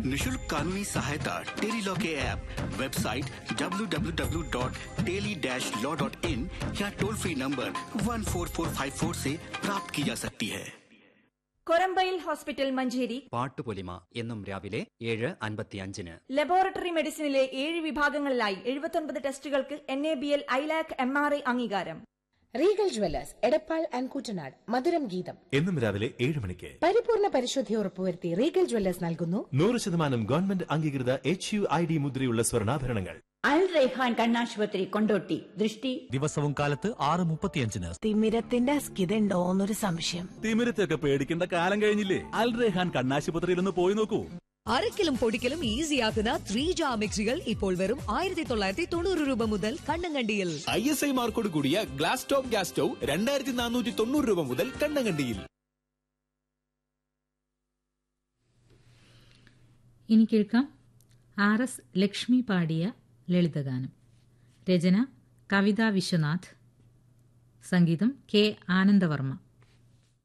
निशुल्क कानूनी सहायता टेली लॉ के ऐप वेबसाइट www.teli-law.in या टोल फ्री नंबर 14454 से प्राप्त की जा सकती है കൊരമ്പയിൽ ഹോസ്പിറ്റൽ മഞ്ചേരി പാട്ടുപൊലിമ എന്നും രാവിലെ ഏഴ് അൻപത്തിയഞ്ചിന് ലബോറട്ടറി മെഡിസിനിലെ ഏഴ് വിഭാഗങ്ങളിലായി എഴുപത്തൊൻപത് ടെസ്റ്റുകൾക്ക് N A B L ILAC M R I അംഗീകാരം Regal jewellers Edappal and Koottanad Madhuram Geetham എന്നും രാവിലെ ഏഴ് മണിക്ക് പരിപൂർണ പരിശുദ്ധി ഉറപ്പുവരുത്തി റീഗൽ ജ്വല്ലേഴ്സ് നൽകുന്നു നൂറ് ശതമാനം ഗവൺമെന്റ് അംഗീകൃത എച്ച് യു ഐ ഡി മുദ്രയുള്ള സ്വർണ്ണാഭരണങ്ങൾ അൽ റൈഹാൻ കണ്ണാശുപത്രി കൊണ്ടോട്ടി ദൃഷ്ടി ദിവസവും കാലത്ത് ആറ് മുപ്പത്തിയഞ്ചിന് തിമിരത്തിന്റെ അസ്കിതണ്ടോ എന്നൊരു സംശയം തിമിരത്തൊക്കെ പേടിക്കേണ്ട കാലം കഴിഞ്ഞില്ലേ അൽ റെഹാൻ കണ്ണാശുപത്രിയിൽ ഒന്ന് പോയി നോക്കൂ അരക്കിലും പൊടിക്കലും ഈസിയാക്കുന്ന ത്രീ ജാ മിക്സികൾ ഇപ്പോൾ വെറും ആയിരത്തി തൊള്ളായിരത്തി തൊണ്ണൂറ് രൂപ മുതൽ കണ്ണങ്കണ്ടിയിൽ ഐ എസ് ഐ മാർക്കോട് കൂടിയ ഗ്ലാസ് ടോപ്പ് ഗ്യാസ് സ്റ്റൗ രണ്ടായിരത്തി നാനൂറ്റി തൊണ്ണൂറ് രൂപ മുതൽ കണ്ണങ്കണ്ടിയിൽ ഇനി കേൾക്കാം ആർ എസ് ലക്ഷ്മി പാടിയ ലളിതഗാനം രചന കവിത വിശ്വനാഥ് സംഗീതം കെ ആനന്ദവർമ്മ